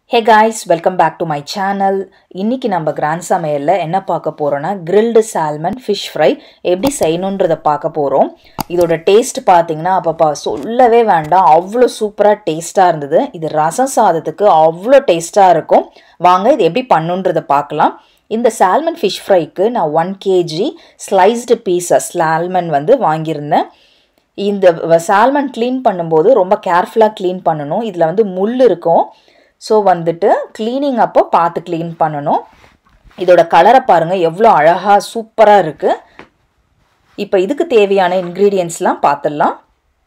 hey guys welcome back to my channel இன்னைக்கு நம்ம grand சமையலில் என்ன பார்க்க போகிறோன்னா கிரில்டு சால்மன் ஃபிஷ் ஃப்ரை எப்படி செய்யணுன்றதை பார்க்க போகிறோம் இதோட டேஸ்ட் பார்த்தீங்கன்னா அப்பப்பா சொல்லவே வேண்டாம் அவ்வளோ சூப்பராக டேஸ்ட்டாக இருந்தது இது ரசம் சாதத்துக்கு அவ்வளோ டேஸ்ட்டாக இருக்கும் வாங்க இது எப்படி பண்ணுன்றதை பார்க்கலாம் இந்த சால்மன் ஃபிஷ் ஃப்ரைக்கு நான் one kg sliced pieces salmon வந்து வாங்கியிருந்தேன் இந்த சால்மன் க்ளீன் பண்ணும்போது ரொம்ப கேர்ஃபுல்லாக க்ளீன் பண்ணணும் இதில் வந்து முள் இருக்கும் ஸோ வந்துட்டு க்ளீனிங் அப்போ பார்த்து க்ளீன் பண்ணணும் இதோட கலரை பாருங்கள் எவ்வளோ அழகாக சூப்பராக இருக்குது இப்போ இதுக்கு தேவையான இன்க்ரீடியன்ஸ்லாம் பார்த்துடலாம்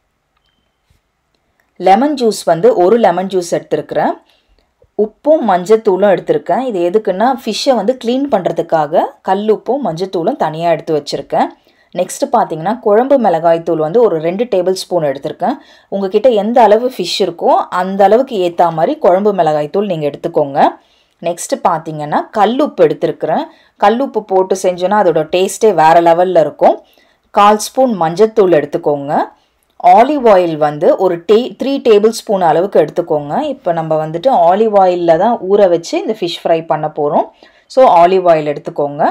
லெமன் ஜூஸ் வந்து ஒரு லெமன் ஜூஸ் எடுத்துருக்கிறேன் உப்பும் மஞ்சத்தூளும் எடுத்திருக்கேன் இது எதுக்குன்னா ஃபிஷ்ஷை வந்து க்ளீன் பண்ணுறதுக்காக கல் உப்பும் மஞ்சத்தூளும் தனியாக எடுத்து வச்சுருக்கேன் நெக்ஸ்ட்டு பார்த்தீங்கன்னா குழம்பு மிளகாய் தூள் வந்து ஒரு ரெண்டு டேபிள் ஸ்பூன் எடுத்திருக்கேன் உங்ககிட்ட எந்த அளவு ஃபிஷ் இருக்கோ அந்த அளவுக்கு ஏற்ற மாதிரி குழம்பு மிளகாய் தூள் நீங்கள் எடுத்துக்கோங்க நெக்ஸ்ட்டு பார்த்தீங்கன்னா கல்லுப்பு எடுத்திருக்கிறேன் கல்லுப்பு போட்டு செஞ்சோன்னா அதோட டேஸ்ட்டே வேறு லெவலில் இருக்கும் கால் ஸ்பூன் மஞ்சத்தூள் எடுத்துக்கோங்க ஆலிவ் ஆயில் வந்து ஒரு டே த்ரீ டேபிள் ஸ்பூன் அளவுக்கு எடுத்துக்கோங்க இப்போ நம்ம வந்துட்டு ஆலிவ் ஆயிலில் தான் ஊற வச்சு இந்த ஃபிஷ் ஃப்ரை பண்ண போகிறோம் ஸோ ஆலிவ் ஆயில் எடுத்துக்கோங்க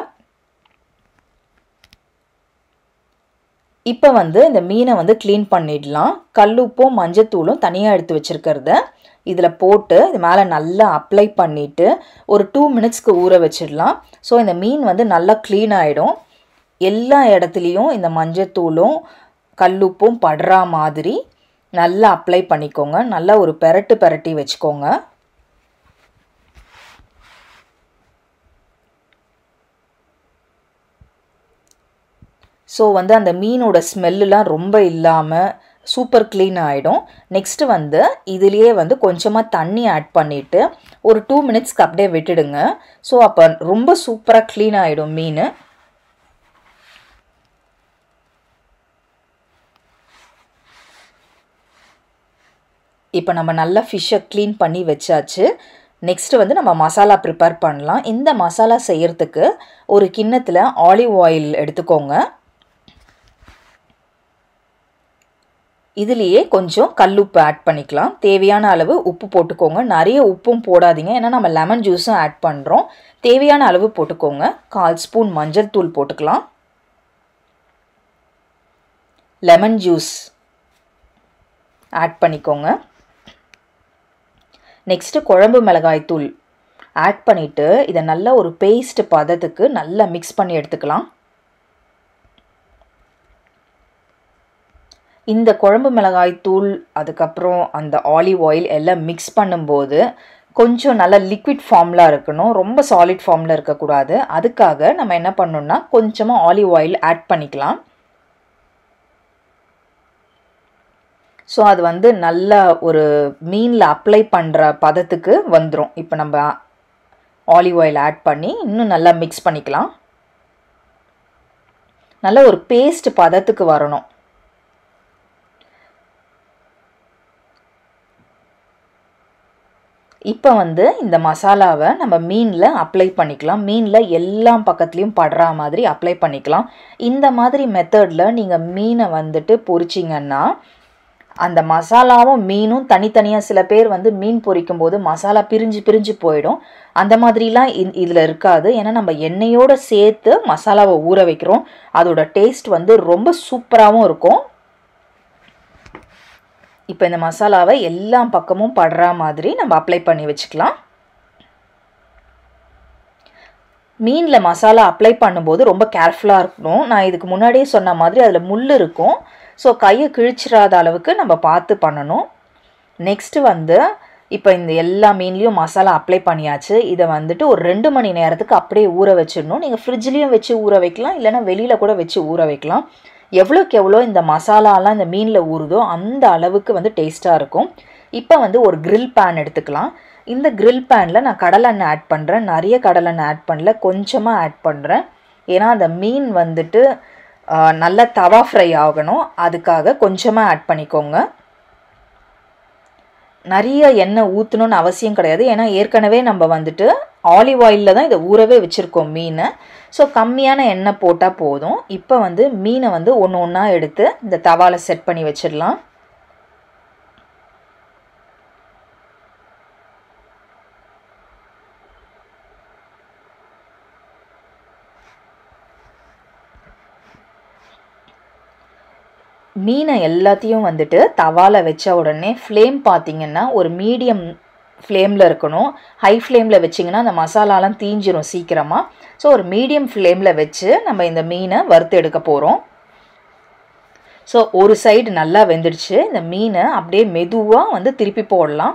இப்போ வந்து இந்த மீனை வந்து க்ளீன் பண்ணிடலாம் கல்லுப்பும் மஞ்சத்தூளும் தனியாக எடுத்து வச்சுருக்கிறத இதில் போட்டு இது மேலே நல்லா அப்ளை பண்ணிவிட்டு ஒரு டூ மினிட்ஸ்க்கு ஊற வச்சிடலாம் ஸோ இந்த மீன் வந்து நல்லா க்ளீன் ஆகிடும் எல்லா இடத்துலையும் இந்த மஞ்சத்தூளும் கல்லுப்பும் படுற மாதிரி நல்லா அப்ளை பண்ணிக்கோங்க நல்லா ஒரு பெரட்டு பெரட்டி வச்சுக்கோங்க ஸோ வந்து அந்த மீனோட ஸ்மெல்லாம் ரொம்ப இல்லாமல் சூப்பர் க்ளீன் ஆகிடும் நெக்ஸ்ட்டு வந்து இதுலேயே வந்து கொஞ்சமாக தண்ணி ஆட் பண்ணிவிட்டு ஒரு டூ மினிட்ஸ்க்கு அப்படியே விட்டுடுங்க ஸோ அப்போ ரொம்ப சூப்பராக க்ளீன் ஆகிடும் மீன் இப்போ நம்ம நல்லா ஃபிஷ்ஷை க்ளீன் பண்ணி வச்சாச்சு நெக்ஸ்ட்டு வந்து நம்ம மசாலா ப்ரிப்பேர் பண்ணலாம் இந்த மசாலா செய்கிறதுக்கு ஒரு கிண்ணத்தில் ஆலிவ் ஆயில் எடுத்துக்கோங்க இதுலேயே கொஞ்சம் கல்லுப்பு ஆட் பண்ணிக்கலாம் தேவையான அளவு உப்பு போட்டுக்கோங்க நிறைய உப்பும் போடாதீங்க ஏன்னா நம்ம லெமன் ஜூஸும் ஆட் பண்ணுறோம் தேவையான அளவு போட்டுக்கோங்க கால் ஸ்பூன் மஞ்சள் தூள் போட்டுக்கலாம் லெமன் ஜூஸ் ஆட் பண்ணிக்கோங்க நெக்ஸ்ட்டு குழம்பு மிளகாய் தூள் ஆட் பண்ணிவிட்டு இதை நல்லா ஒரு பேஸ்ட் பதத்துக்கு நல்லா மிக்ஸ் பண்ணி எடுத்துக்கலாம் இந்த குழம்பு மிளகாய் தூள் அதுக்கப்புறம் அந்த ஆலிவ் ஆயில் எல்லாம் மிக்ஸ் பண்ணும்போது கொஞ்சம் நல்ல லிக்விட் ஃபார்மில் இருக்கணும் ரொம்ப சாலிட் ஃபார்மில் இருக்கக்கூடாது அதுக்காக நம்ம என்ன பண்ணணும்னா கொஞ்சமாக ஆலிவ் ஆயில் ஆட் பண்ணிக்கலாம் ஸோ அது வந்து நல்ல ஒரு மீனில் அப்ளை பண்ணுற பதத்துக்கு வந்துடும் இப்போ நம்ம ஆலிவ் ஆயில் ஆட் பண்ணி இன்னும் நல்லா மிக்ஸ் பண்ணிக்கலாம் நல்ல ஒரு பேஸ்ட் பதத்துக்கு வரணும் இப்போ வந்து இந்த மசாலாவை நம்ம மீனில் அப்ளை பண்ணிக்கலாம் மீனில் எல்லா பக்கத்துலேயும் படுற மாதிரி அப்ளை பண்ணிக்கலாம் இந்த மாதிரி மெத்தடில் நீங்கள் மீனை வந்துட்டு பொரிச்சிங்கன்னா அந்த மசாலாவும் மீனும் தனித்தனியாக சில பேர் வந்து மீன் பொரிக்கும் போது மசாலா பிரிஞ்சு பிரிஞ்சு போயிடும் அந்த மாதிரிலாம் இதில் இருக்காது ஏன்னா நம்ம எண்ணெயோடு சேர்த்து மசாலாவை ஊற வைக்கிறோம் அதோட டேஸ்ட் வந்து ரொம்ப சூப்பராகவும் இருக்கும் இப்போ இந்த மசாலாவை எல்லா பக்கமும் படுற மாதிரி நம்ம அப்ளை பண்ணி வச்சுக்கலாம் மீனில் மசாலா அப்ளை பண்ணும்போது ரொம்ப கேர்ஃபுல்லாக இருக்கணும் நான் இதுக்கு முன்னாடியே சொன்ன மாதிரி அதில் முள் இருக்கும் ஸோ கையை கிழிச்சிடாத அளவுக்கு நம்ம பார்த்து பண்ணணும் நெக்ஸ்ட்டு வந்து இப்போ இந்த எல்லா மீன்லேயும் மசாலா அப்ளை பண்ணியாச்சு இதை வந்துட்டு ஒரு ரெண்டு மணி நேரத்துக்கு அப்படியே ஊற வச்சிடணும் நீங்கள் ஃப்ரிட்ஜ்லேயும் வச்சு ஊற வைக்கலாம் இல்லைனா வெளியில் கூட வச்சு ஊற வைக்கலாம் எவ்வளோக்கு எவ்வளோ இந்த மசாலாலாம் இந்த மீனில் ஊறுதோ அந்த அளவுக்கு வந்து டேஸ்ட்டாக இருக்கும் இப்போ வந்து ஒரு க்ரில் பேன் எடுத்துக்கலாம் இந்த க்ரில் பேனில் நான் கடலெண்ணெய் ஆட் பண்ணுறேன் நிறைய கடலெண்ணெய் ஆட் பண்ணல கொஞ்சமாக ஆட் பண்ணுறேன் ஏன்னா அந்த மீன் வந்துட்டு நல்லா தவா ஃப்ரை ஆகணும் அதுக்காக கொஞ்சமாக ஆட் பண்ணிக்கோங்க நிறைய எண்ணெய் ஊற்றணுன்னு அவசியம் கிடையாது ஏன்னா ஏற்கனவே நம்ம வந்துட்டு ஆலிவ் ஆயிலில் தான் இதை ஊறவே வச்சுருக்கோம் மீனை ஸோ கம்மியான எண்ணெய் போட்டால் போதும் இப்போ வந்து மீனை வந்து ஒன்று ஒன்றா எடுத்து இந்த தவாவில் செட் பண்ணி வச்சிடலாம் மீனை எல்லாத்தையும் வந்துட்டு தவால வச்ச உடனே ஃப்ளேம் பார்த்தீங்கன்னா ஒரு மீடியம் ஃப்ளேமில் இருக்கணும் ஹை ஃப்ளேமில் வச்சிங்கன்னா அந்த மசாலாலாம் தீஞ்சிரும் சீக்கிரமாக ஸோ ஒரு மீடியம் ஃப்ளேமில் வச்சு நம்ம இந்த மீனை வறுத்து எடுக்க போகிறோம் ஸோ ஒரு சைடு நல்லா வெந்துடுச்சு இந்த மீனை அப்படியே மெதுவாக வந்து திருப்பி போடலாம்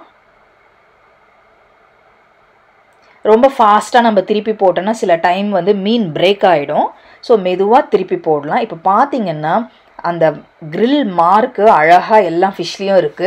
ரொம்ப ஃபாஸ்ட்டாக நம்ம திருப்பி போட்டோன்னா சில டைம் வந்து மீன் பிரேக் ஆகிடும் ஸோ மெதுவாக திருப்பி போடலாம் இப்போ பார்த்தீங்கன்னா அந்த grill மார்க்கு அழகாக எல்லா ஃபிஷ்லேயும் இருக்குது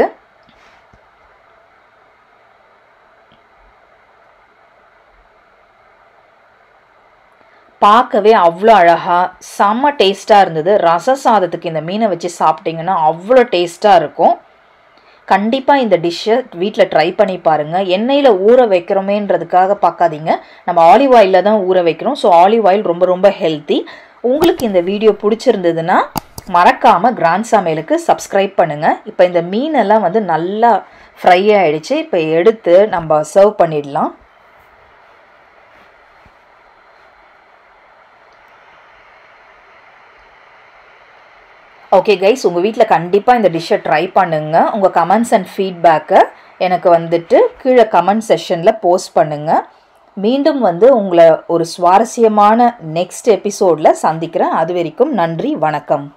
பார்க்கவே அவ்வளோ அழகாக செம்ம டேஸ்ட்டாக இருந்தது ரச சாதத்துக்கு இந்த மீனை வச்சு சாப்பிட்டிங்கன்னா அவ்வளோ டேஸ்ட்டாக இருக்கும் கண்டிப்பாக இந்த டிஷ்ஷை வீட்டில் ட்ரை பண்ணி பாருங்கள் எண்ணெயில் ஊற வைக்கிறோமேன்றதுக்காக பார்க்காதீங்க நம்ம ஆலிவ் ஆயிலில் தான் ஊற வைக்கிறோம் ஸோ ஆலிவ் ஆயில் ரொம்ப ரொம்ப ஹெல்த்தி உங்களுக்கு இந்த வீடியோ பிடிச்சிருந்ததுன்னா மறக்காமல் கிராண்ட் சமையலுக்கு சப்ஸ்கிரைப் பண்ணுங்கள் இப்போ இந்த மீனெல்லாம் வந்து நல்லா ஃப்ரை ஆகிடுச்சு இப்போ எடுத்து நம்ம சர்வ் பண்ணிடலாம் ஓகே கைஸ் உங்கள் வீட்டில் கண்டிப்பாக இந்த டிஷ்ஷை ட்ரை பண்ணுங்கள் உங்கள் கமெண்ட்ஸ் அண்ட் ஃபீட்பேக்கை எனக்கு வந்துட்டு கீழே கமெண்ட் செஷனில் போஸ்ட் பண்ணுங்கள் மீண்டும் வந்து உங்களை ஒரு சுவாரஸ்யமான நெக்ஸ்ட் எபிசோடில் சந்திக்கிறேன் அது வரைக்கும் நன்றி வணக்கம்